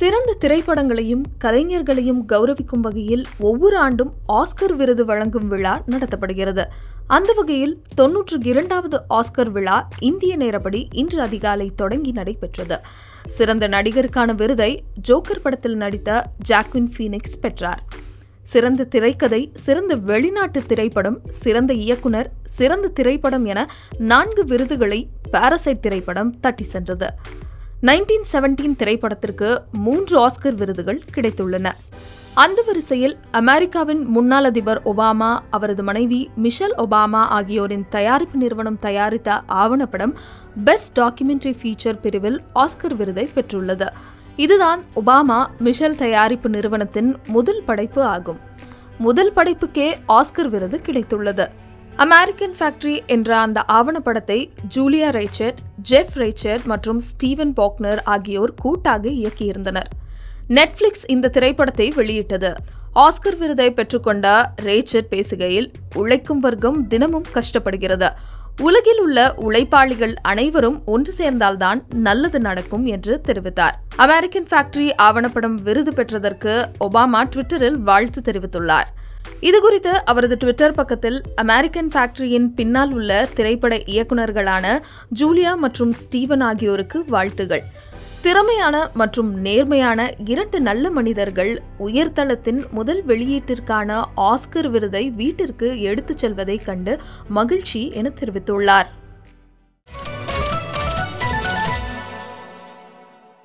சிறந்த திரைப்படங்களையும் கலைஞர்களையும் கௌரவிக்கும் வகையில் ஒவ்வொரு ஆண்டும் ஆஸ்கர் விருது வழங்கும் விழா நடத்தப்படுகிறது அந்த வகையில் தொன்னூற்று இரண்டாவது ஆஸ்கர் விழா இந்திய நேரப்படி இன்று அதிகாலை தொடங்கி நடைபெற்றது சிறந்த நடிகருக்கான விருதை ஜோக்கர் படத்தில் நடித்த ஜாக்வின் ஃபீனிக்ஸ் பெற்றார் சிறந்த திரைக்கதை சிறந்த வெளிநாட்டு திரைப்படம் சிறந்த இயக்குனர் சிறந்த திரைப்படம் என நான்கு விருதுகளை பாரசைட் திரைப்படம் தட்டி சென்றது நைன்டீன் செவன்டீன் திரைப்படத்திற்கு மூன்று ஆஸ்கர் விருதுகள் கிடைத்துள்ளன அந்த வரிசையில் அமெரிக்காவின் முன்னாள் அதிபர் ஒபாமா அவரது மனைவி மிஷல் ஒபாமா ஆகியோரின் தயாரிப்பு நிறுவனம் தயாரித்த ஆவணப்படம் பெஸ்ட் டாக்குமெண்ட்ரி ஃபீச்சர் பிரிவில் ஆஸ்கர் விருதை பெற்றுள்ளது இதுதான் ஒபாமா மிஷல் தயாரிப்பு நிறுவனத்தின் முதல் படைப்பு ஆகும் முதல் படைப்புக்கே ஆஸ்கர் விருது கிடைத்துள்ளது அமெரிக்கன் ஃபேக்டரி என்ற அந்த ஆவணப்படத்தை ஜூலியா ரைச்சர்ட் ஜெஃப் ரைச்சர்ட் மற்றும் ஸ்டீவன் பாக்னர் ஆகியோர் கூட்டாக இயக்கியிருந்தனர் நெட்ஃபிளிக்ஸ் இந்த திரைப்படத்தை வெளியிட்டது ஆஸ்கர் விருதை பெற்றுக்கொண்ட ரேச்சர்ட் பேசுகையில் உழைக்கும் வர்க்கம் தினமும் கஷ்டப்படுகிறது உலகில் உள்ள உழைப்பாளிகள் அனைவரும் ஒன்று சேர்ந்தால்தான் நல்லது நடக்கும் என்று தெரிவித்தார் அமெரிக்கன் ஃபேக்டரி ஆவணப்படம் விருது பெற்றதற்கு ஒபாமா ட்விட்டரில் வாழ்த்து தெரிவித்துள்ளார் இதுகுறித்து அவரது ட்விட்டர் பக்கத்தில் அமெரிக்கன் ஃபேக்டரியின் பின்னால் உள்ள திரைப்பட இயக்குநர்களான ஜூலியா மற்றும் ஸ்டீவன் ஆகியோருக்கு வாழ்த்துகள் திறமையான மற்றும் நேர்மையான இரண்டு நல்ல மனிதர்கள் உயர்தளத்தின் முதல் வெளியீட்டிற்கான ஆஸ்கர் விருதை வீட்டிற்கு எடுத்துச் செல்வதைக் கண்டு மகிழ்ச்சி என தெரிவித்துள்ளார்